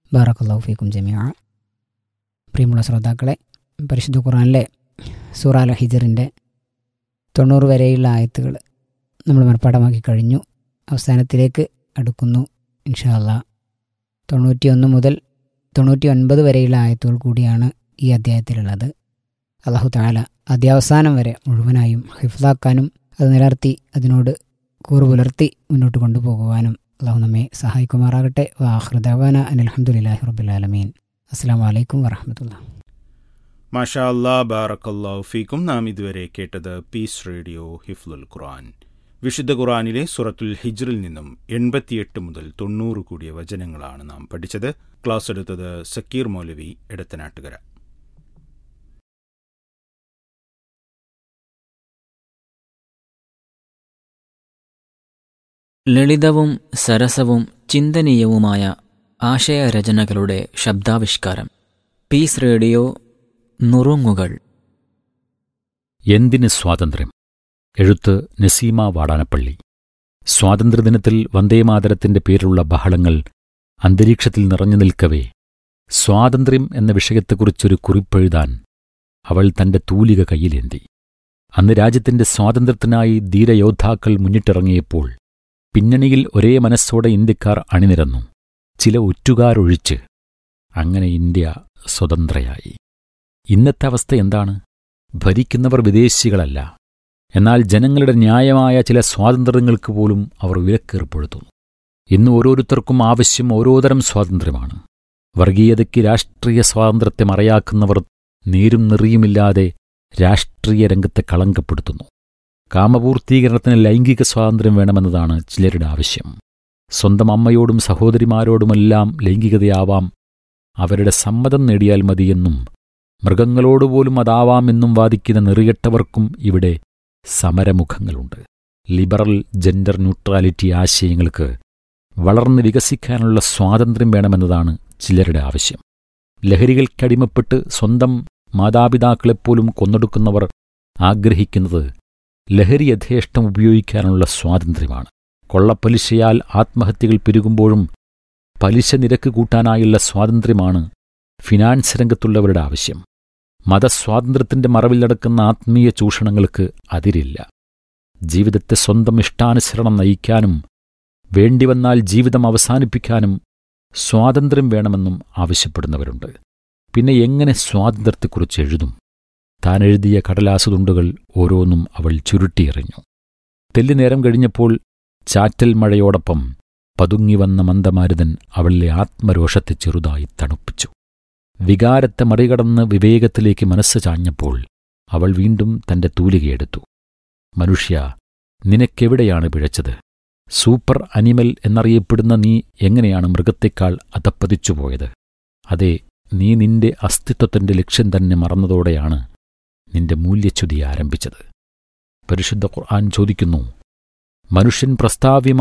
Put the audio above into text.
ബാറക്കല്ലാഹു ഫീക്കും ജമിയ പ്രിയമുള്ള ശ്രോതാക്കളെ പരിശുദ്ധ ഖുറാനിലെ സൂറ അൽ ഹിജറിൻ്റെ തൊണ്ണൂറ് വരെയുള്ള ആയത്തുകൾ നമ്മൾ മനഃപ്പാടമാക്കി കഴിഞ്ഞു അവസാനത്തിലേക്ക് അടുക്കുന്നു ഇൻഷാല്ല തൊണ്ണൂറ്റിയൊന്ന് മുതൽ തൊണ്ണൂറ്റി ഒൻപത് വരെയുള്ള ആയത്തുകൾ കൂടിയാണ് ഈ അധ്യായത്തിലുള്ളത് അള്ളാഹു താല അധ്യാവസാനം വരെ മുഴുവനായും ഹിഫ്ലാക്കാനും അത് നിലർത്തി അതിനോട് കൂറ് പുലർത്തി മുന്നോട്ട് കൊണ്ടുപോകുവാനും അള്ളാഹു നമ്മെ സഹായിക്കുമാറാകട്ടെ വാഹൃദാന അനിൽഹമുല്ലാഹി റബുലാലമീൻ അസ്സാം വലൈക്കും വറഹമത്തുള്ള മാഷാ അല്ലാ ബാറക്കല്ലാഹു ഫീക്കും നാം ഇതുവരെ കേട്ടത് പീസ് റേഡിയോ ഹിഫ്ലുൽ ഖുർആൻ വിശുദ്ധ ഖുർആനിലെ സുറത്തുൽ ഹിജ്റിൽ നിന്നും എൺപത്തിയെട്ട് മുതൽ തൊണ്ണൂറ് കൂടിയ വചനങ്ങളാണ് നാം പഠിച്ചത് ക്ലാസ് എടുത്തത് സക്കീർ മൗലവി എടത്തനാട്ടുകര ലളിതവും സരസവും ചിന്തനീയവുമായ ആശയരചനകളുടെ ശബ്ദാവിഷ്കാരം പീസ് റേഡിയോ നുറുങ്ങുകൾ എന്തിന് സ്വാതന്ത്ര്യം എഴുത്ത് നസീമ വാടാനപ്പള്ളി സ്വാതന്ത്ര്യദിനത്തിൽ വന്ദേമാതരത്തിന്റെ പേരിലുള്ള ബഹളങ്ങൾ അന്തരീക്ഷത്തിൽ നിറഞ്ഞു നിൽക്കവേ സ്വാതന്ത്ര്യം എന്ന വിഷയത്തെക്കുറിച്ചൊരു കുറിപ്പെഴുതാൻ അവൾ തന്റെ തൂലിക കയ്യിലേന്തി അന്ന് രാജ്യത്തിന്റെ സ്വാതന്ത്ര്യത്തിനായി ധീരയോദ്ധാക്കൾ മുന്നിട്ടിറങ്ങിയപ്പോൾ പിന്നണിയിൽ ഒരേ മനസ്സോടെ ഇന്ത്യക്കാർ അണിനിരന്നു ചില ഒറ്റുകാരൊഴിച്ച് അങ്ങനെ ഇന്ത്യ സ്വതന്ത്രയായി ഇന്നത്തെ അവസ്ഥ എന്താണ് ഭരിക്കുന്നവർ വിദേശികളല്ല എന്നാൽ ജനങ്ങളുടെ ന്യായമായ ചില സ്വാതന്ത്ര്യങ്ങൾക്ക് പോലും അവർ വിലക്കേർപ്പെടുത്തുന്നു ഇന്ന് ഓരോരുത്തർക്കും ആവശ്യം ഓരോതരം സ്വാതന്ത്ര്യമാണ് വർഗീയതയ്ക്ക് രാഷ്ട്രീയ സ്വാതന്ത്ര്യത്തെ മറയാക്കുന്നവർ നീരും നെറിയുമില്ലാതെ രാഷ്ട്രീയ രംഗത്തെ കളങ്കപ്പെടുത്തുന്നു കാമപൂർത്തീകരണത്തിന് ലൈംഗിക സ്വാതന്ത്ര്യം വേണമെന്നതാണ് ചിലരുടെ ആവശ്യം സ്വന്തം അമ്മയോടും സഹോദരിമാരോടുമെല്ലാം ലൈംഗികതയാവാം അവരുടെ സമ്മതം നേടിയാൽ മതിയെന്നും മൃഗങ്ങളോടുപോലും അതാവാമെന്നും വാദിക്കുന്ന നെറികെട്ടവർക്കും ഇവിടെ സമരമുഖങ്ങളുണ്ട് ലിബറൽ ജെൻഡർ ന്യൂട്രാലിറ്റി ആശയങ്ങൾക്ക് വളർന്ന് വികസിക്കാനുള്ള സ്വാതന്ത്ര്യം വേണമെന്നതാണ് ചിലരുടെ ആവശ്യം ലഹരികൾക്കടിമപ്പെട്ട് സ്വന്തം മാതാപിതാക്കളെപ്പോലും കൊന്നൊടുക്കുന്നവർ ആഗ്രഹിക്കുന്നത് ലഹരി യഥേഷ്ടം ഉപയോഗിക്കാനുള്ള സ്വാതന്ത്ര്യമാണ് കൊള്ളപ്പലിശയാൽ ആത്മഹത്യകൾ പെരുകുമ്പോഴും പലിശ നിരക്ക് കൂട്ടാനായുള്ള സ്വാതന്ത്ര്യമാണ് ഫിനാൻസ് രംഗത്തുള്ളവരുടെ ആവശ്യം മതസ്വാതന്ത്ര്യത്തിന്റെ മറവിൽ നടക്കുന്ന ആത്മീയ ചൂഷണങ്ങൾക്ക് അതിരില്ല ജീവിതത്തെ സ്വന്തം ഇഷ്ടാനുസരണം നയിക്കാനും വേണ്ടിവന്നാൽ ജീവിതം അവസാനിപ്പിക്കാനും സ്വാതന്ത്ര്യം വേണമെന്നും ആവശ്യപ്പെടുന്നവരുണ്ട് പിന്നെ എങ്ങനെ സ്വാതന്ത്ര്യത്തെക്കുറിച്ച് എഴുതും താൻ എഴുതിയ കടലാസുതുണ്ടുകൾ ഓരോന്നും അവൾ ചുരുട്ടിയെറിഞ്ഞു തെല്ലുനേരം കഴിഞ്ഞപ്പോൾ ചാറ്റൽ മഴയോടൊപ്പം പതുങ്ങിവന്ന മന്ദമാരുതൻ അവളിലെ ആത്മരോഷത്തെ ചെറുതായി തണുപ്പിച്ചു വികാരത്തെ മറികടന്ന് വിവേകത്തിലേക്ക് മനസ്സ് ചാഞ്ഞപ്പോൾ അവൾ വീണ്ടും തന്റെ തൂലികയെടുത്തു മനുഷ്യ നിനക്കെവിടെയാണ് പിഴച്ചത് സൂപ്പർ അനിമൽ എന്നറിയപ്പെടുന്ന നീ എങ്ങനെയാണ് മൃഗത്തെക്കാൾ അധപ്പതിച്ചുപോയത് അതെ നീ നിന്റെ അസ്തിത്വത്തിന്റെ ലക്ഷ്യം തന്നെ മറന്നതോടെയാണ് നിന്റെ മൂല്യച്യുതി ആരംഭിച്ചത് പരിശുദ്ധ ഖുർആൻ ചോദിക്കുന്നു മനുഷ്യൻ പ്രസ്താവ്യമായി